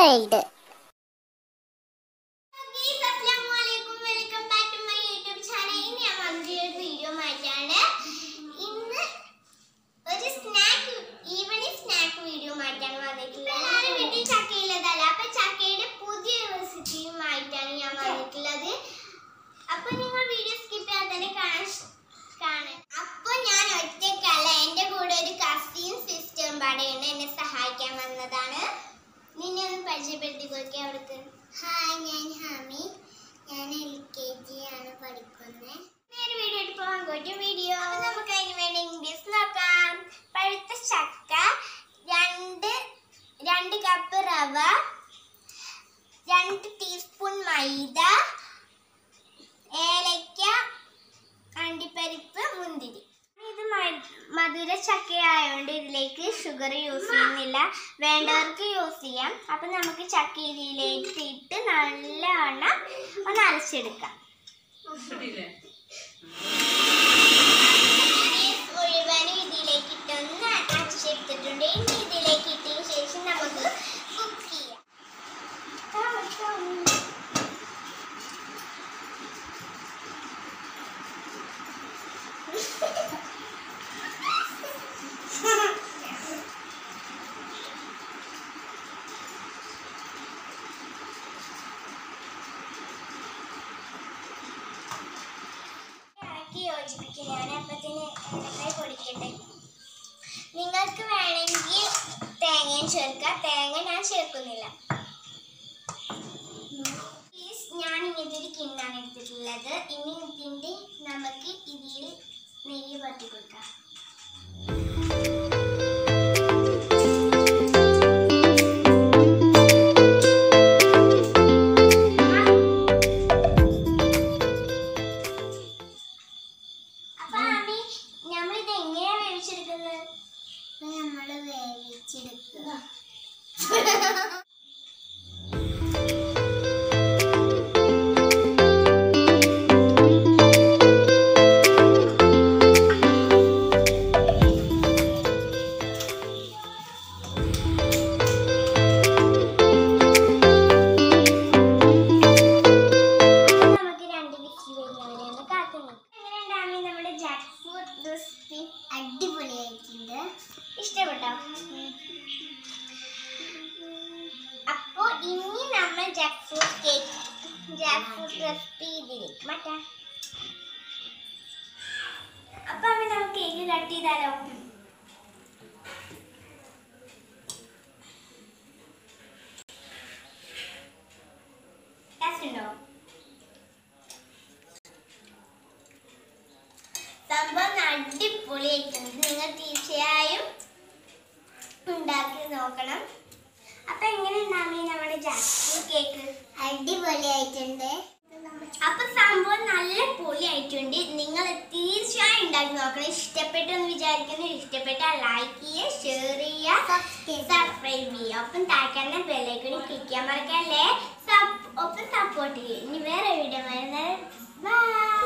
world ഇന്ന് ഒരു snack evening snack video ആയിട്ടാണ് വന്നിട്ടുള്ളത് എല്ലാവരും വീട്ടിൽ ചക്കയില്ലതല്ല അപ്പൊ ചക്കയുടെ പുതിയ റെസിപ്പിയുമായിട്ടാണ് ഞാൻ വന്നിട്ടുള്ളത് അപ്പൊ നിങ്ങൾ വീഡിയോ സ്കിപ്പ് ചെയ്യാതെ തന്നെ കാണാൻ കാണാൻ അപ്പൊ ഞാൻ ഒറ്റക്കല്ല എന്റെ കൂടെ ഒരു കസിൻ സിസ്റ്ററും പാടെയുണ്ട് എന്നെ സഹായിക്കാൻ വന്നതാണ് നിന്നെ ഒന്ന് പരിചയപ്പെടുത്തി കൊടുക്കുക അവിടുത്തെ ഹായ് ഞാൻ ഹാമി ഞാൻ എൽ കെ ജി ആണ് പഠിക്കുന്നത് നേരെ വീഡിയോ എടുത്ത് പോകാൻ പറ്റിയ വീഡിയോ നമുക്ക് അതിന് വേണ്ടി ഇംഗ്ലീഷ് നോക്കാം പഴുത്ത ചക്ക രണ്ട് രണ്ട് കപ്പ് റവ രണ്ട് ടീസ്പൂൺ മൈദ ഏലക്ക അണ്ടിപ്പരിപ്പ് മുന്തിരി ഇത് മ- മധുര ചക്കയായതുകൊണ്ട് ഇതിലേക്ക് ഷുഗർ യൂസ് ചെയ്യുന്നില്ല വേണ്ടവർക്ക് യൂസ് ചെയ്യാം അപ്പം നമുക്ക് ചക്ക ഇതിലേക്ക് ഇട്ട് നല്ലവണ്ണം ഒന്ന് അരച്ചെടുക്കാം മുഴുവനും ഇതിലേക്ക് ഇട്ടൊന്ന് അരച്ചെടുത്തിട്ടുണ്ട് ഇനി ഇതിലേക്ക് ഇട്ടതിന് ശേഷം നമുക്ക് കുക്ക് ചെയ്യാം ഇളക്കി യോജിപ്പിക്കും ഞാൻ അപ്പത്തിന് എണ്ണക്കായി പൊടിക്കട്ടെ നിങ്ങൾക്ക് വേണമെങ്കിൽ തേങ്ങയും ചേർക്കാം തേങ്ങ ഞാൻ ചേർക്കുന്നില്ല Please, ഞാൻ ഇങ്ങനത്തെ ഒരു കിണ്ണാണ് എടുത്തിട്ടുള്ളത് ഇനി ഇതിൻ്റെ നമുക്ക് ഇതിൽ നെയ്യ് പറ്റി കൊടുക്കാം അപ്പൊ ആമി നമ്മളിത് എങ്ങനെയാ വേവിച്ചെടുക്കുന്നത് നമ്മൾ വേവിച്ചെടുക്കുക നമുക്ക് രണ്ട് വിസിൽ വരുന്നവരെ ഒന്ന് കാത്തു നിൽക്കാം എങ്ങനെയുണ്ടാകും നമ്മുടെ ജാക്ക് ഫ്രൂട്ട് റെസിപ്പി അടിപൊളിയായിട്ടുണ്ട് ഇഷ്ടപ്പെട്ടോ അപ്പോ ഇനി നമ്മൾ jackfruit cake jackfruit recipe ഇതിലേക്ക് മാറ്റാം അപ്പൊ അമ്മ നമുക്ക് കേക്ക് കട്ട് ചെയ്താലോ ടേസ്റ്റ് ഉണ്ടോ സംഭവം അടിപൊളിയായിട്ടുണ്ട് നിങ്ങൾ തീർച്ചയായും ഉണ്ടാക്കി നോക്കണം അപ്പൊ എങ്ങനെ ഉണ്ടാമി നമ്മുടെ ജാസ്മിൻ കേക്ക് അടിപൊളിയായിട്ടുണ്ട് അപ്പൊ സംഭവം നല്ല പൊളിയായിട്ടുണ്ട് നിങ്ങൾ തീർച്ചയായും ഉണ്ടാക്കി നോക്കണം ഇഷ്ടപ്പെട്ടു എന്ന് വിചാരിക്കുന്നു ഇഷ്ടപ്പെട്ടാൽ ലൈക്ക് ചെയ്യുക ഷെയർ ചെയ്യുക സബ്സ്ക്രൈബ് ചെയ്യുക ഒപ്പം താഴ്ക്കാന്ന ബെല്ലൈക്കണി ക്ലിക്ക് ചെയ്യാൻ മറക്കല്ലേ സബ് ഒപ്പം സപ്പോർട്ട് ചെയ്യുക ഇനി വേറെ വീഡിയോ വരുന്നത് ബൈ